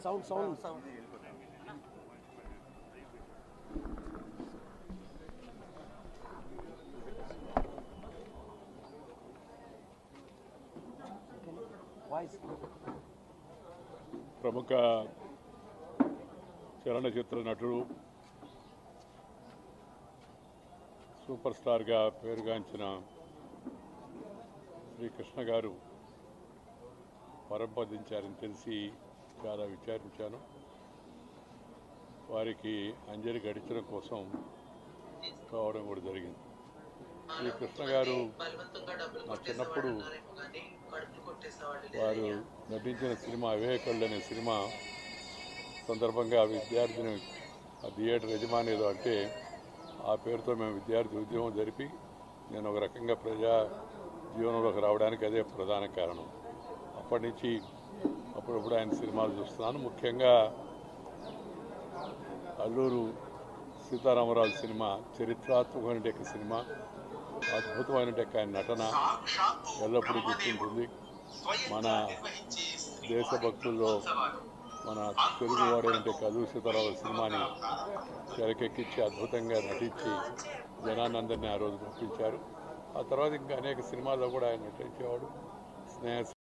sound sound voice ప్రముఖ చలనచిత్ర నటుడు సూపర్ స్టార్గా పేరుగాంచిన శ్రీకృష్ణ గారు పరంపదించారని తెలిసి చాలా విచారించాను వారికి అంజలి గడిచడం కోసం రావడం కూడా జరిగింది శ్రీ కృష్ణ గారు నా చిన్నప్పుడు వారు నటించిన సినిమా వివేకళ్ళు అనే సినిమా సందర్భంగా ఆ విద్యార్థిని ఆ థియేటర్ యజమాని ఏదో అంటే ఆ పేరుతో మేము విద్యార్థి ఉద్యమం జరిపి నేను ఒక రకంగా ప్రజా జీవనంలోకి రావడానికి అదే ప్రధాన కారణం అప్పటి నుంచి అప్పుడప్పుడు ఆయన సినిమాలు చూస్తున్నాను ముఖ్యంగా అల్లూరు సీతారామరాజు సినిమా చరిత్రాత్మకమైన సినిమా అద్భుతమైన ఆయన నటన ఎల్లప్పుడూ గుర్తుంటుంది మన దేశభక్తుల్లో మన తెలుగువాడైన కదువు సీతారామరాజు సినిమాని తెరకెక్కించి అద్భుతంగా నటించి జనాన్ని అందరినీ ఆ రోజు పంపించారు ఆ తర్వాత ఇంకా అనేక సినిమాల్లో కూడా ఆయన నటించేవాడు స్నేహ